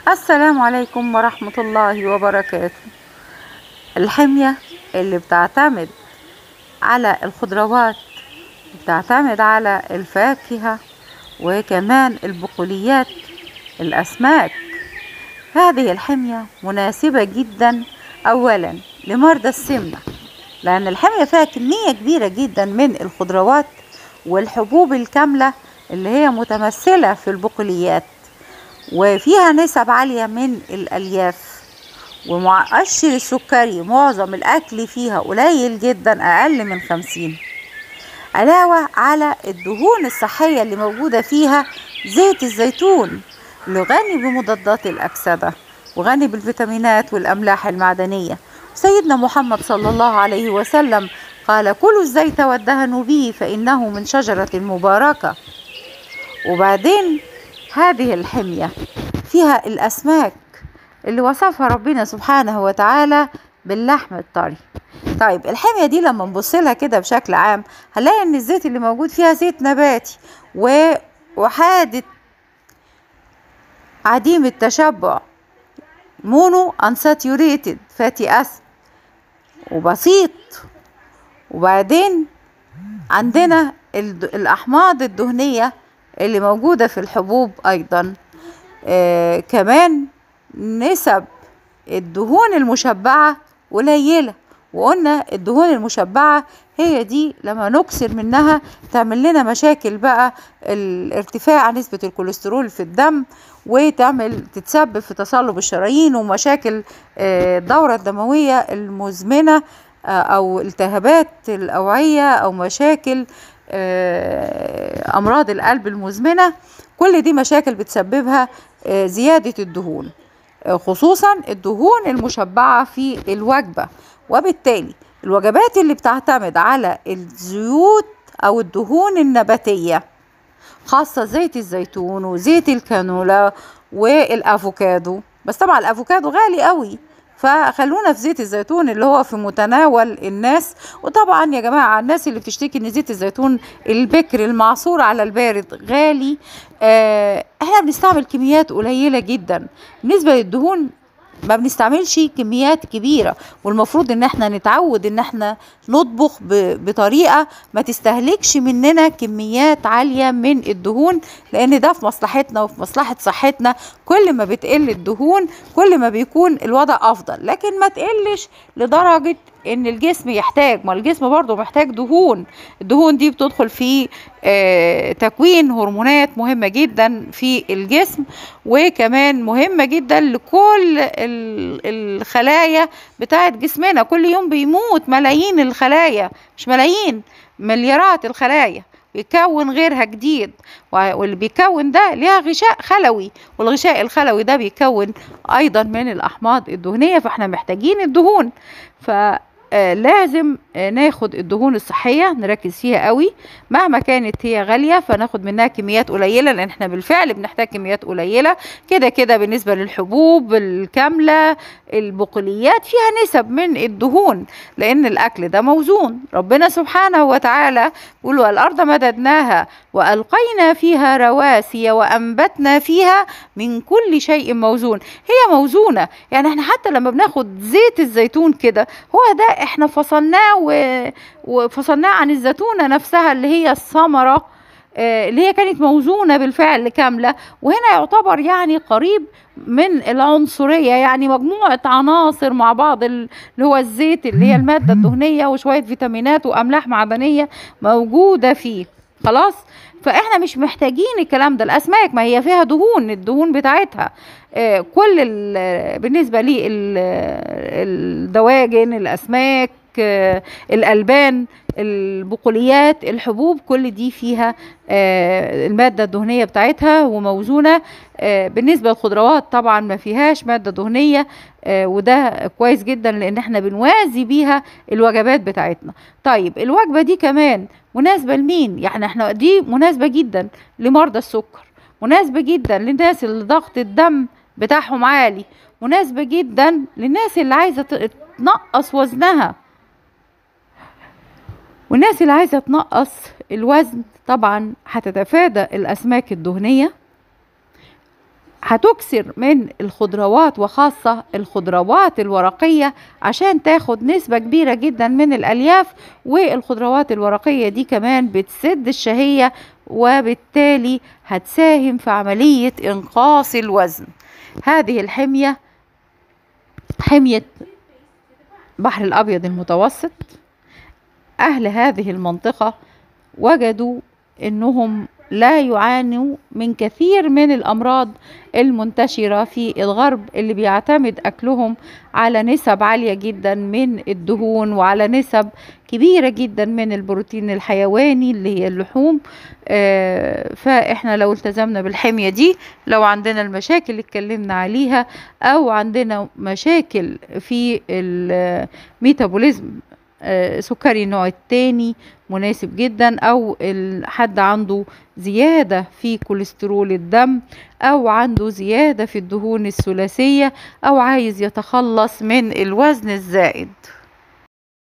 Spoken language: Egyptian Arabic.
السلام عليكم ورحمة الله وبركاته الحمية اللي بتعتمد على الخضروات بتعتمد على الفاكهة وكمان البقوليات الأسماك هذه الحمية مناسبة جدا أولا لمرضى السمنة لأن الحمية فيها كمية كبيرة جدا من الخضروات والحبوب الكاملة اللي هي متمثلة في البقوليات وفيها نسب عالية من الألياف ومؤشر السكري معظم الأكل فيها قليل جدا أقل من خمسين علاوة على الدهون الصحية اللي موجودة فيها زيت الزيتون اللي غني بمضادات الأكسدة وغني بالفيتامينات والأملاح المعدنية سيدنا محمد صلى الله عليه وسلم قال كلوا الزيت وادهنوا به فإنه من شجرة مباركة وبعدين هذه الحمية فيها الأسماك اللي وصفها ربنا سبحانه وتعالى باللحم الطري طيب الحمية دي لما نبص لها كده بشكل عام هنلاقي ان الزيت اللي موجود فيها زيت نباتي وحادة عديم التشبع مونو انساتيوريتد فاتي اسيد وبسيط وبعدين عندنا الاحماض الدهنيه اللي موجودة في الحبوب أيضا آه كمان نسب الدهون المشبعة قليلة وقلنا الدهون المشبعة هي دي لما نكسر منها تعمل لنا مشاكل بقى ارتفاع نسبة الكوليسترول في الدم وتعمل تتسبب في تصلب الشرايين ومشاكل الدورة الدموية المزمنة أو التهابات الأوعية أو مشاكل امراض القلب المزمنه كل دي مشاكل بتسببها زياده الدهون خصوصا الدهون المشبعه في الوجبه وبالتالي الوجبات اللي بتعتمد على الزيوت او الدهون النباتيه خاصه زيت الزيتون وزيت الكانولا والافوكادو بس طبعا الافوكادو غالي قوي فخلونا في زيت الزيتون اللي هو في متناول الناس وطبعا يا جماعه الناس اللي بتشتكي ان زيت الزيتون البكر المعصور على البارد غالي آه احنا بنستعمل كميات قليله جدا بالنسبه للدهون ما بنستعملش كميات كبيرة والمفروض ان احنا نتعود ان احنا نطبخ بطريقة ما تستهلكش مننا كميات عالية من الدهون لان ده في مصلحتنا وفي مصلحة صحتنا كل ما بتقل الدهون كل ما بيكون الوضع افضل لكن ما تقلش لدرجة ان الجسم يحتاج ما الجسم برضه محتاج دهون الدهون دي بتدخل في آه تكوين هرمونات مهمة جدا في الجسم وكمان مهمة جدا لكل الخلايا بتاعت جسمنا كل يوم بيموت ملايين الخلايا مش ملايين مليارات الخلايا بيكون غيرها جديد واللي بيكون ده ليها غشاء خلوي والغشاء الخلوي ده بيكون ايضا من الاحماض الدهنيه فاحنا محتاجين الدهون ف آه لازم آه ناخد الدهون الصحية نركز فيها قوي مهما كانت هي غالية فناخد منها كميات قليلة لأن احنا بالفعل بنحتاج كميات قليلة كده كده بالنسبة للحبوب الكاملة البقوليات فيها نسب من الدهون لأن الأكل ده موزون ربنا سبحانه وتعالى يقول والأرض مددناها وألقينا فيها رواسي وأنبتنا فيها من كل شيء موزون هي موزونة يعني احنا حتى لما بناخد زيت الزيتون كده هو ده احنا فصلناه وفصلناه عن الزيتونه نفسها اللي هي الثمره اللي هي كانت موزونه بالفعل كامله وهنا يعتبر يعني قريب من العنصريه يعني مجموعه عناصر مع بعض اللي هو الزيت اللي هي الماده الدهنيه وشويه فيتامينات واملاح معدنيه موجوده فيه خلاص فاحنا مش محتاجين الكلام ده الاسماك ما هي فيها دهون الدهون بتاعتها آه كل بالنسبه لي الدواجن الاسماك آه الالبان البقوليات الحبوب كل دي فيها آه الماده الدهنيه بتاعتها وموزونه بالنسبه للخضروات طبعا ما فيهاش ماده دهنيه وده كويس جدا لان احنا بنوازي بيها الوجبات بتاعتنا طيب الوجبه دي كمان مناسبه لمين يعني احنا دي مناسبه جدا لمرضى السكر مناسبه جدا للناس اللي ضغط الدم بتاعهم عالي مناسبه جدا للناس اللي عايزه تنقص وزنها والناس اللي عايزه تنقص الوزن طبعا هتتفادى الاسماك الدهنيه هتكسر من الخضروات وخاصة الخضروات الورقية عشان تاخد نسبة كبيرة جدا من الألياف والخضروات الورقية دي كمان بتسد الشهية وبالتالي هتساهم في عملية إنقاص الوزن هذه الحمية حمية بحر الأبيض المتوسط أهل هذه المنطقة وجدوا أنهم لا يعانوا من كثير من الأمراض المنتشرة في الغرب اللي بيعتمد أكلهم على نسب عالية جدا من الدهون وعلى نسب كبيرة جدا من البروتين الحيواني اللي هي اللحوم آه فإحنا لو التزمنا بالحمية دي لو عندنا المشاكل اللي اتكلمنا عليها أو عندنا مشاكل في الميتابوليزم آه، سكري النوع التاني مناسب جدا او حد عنده زيادة في كوليسترول الدم او عنده زيادة في الدهون الثلاثية او عايز يتخلص من الوزن الزائد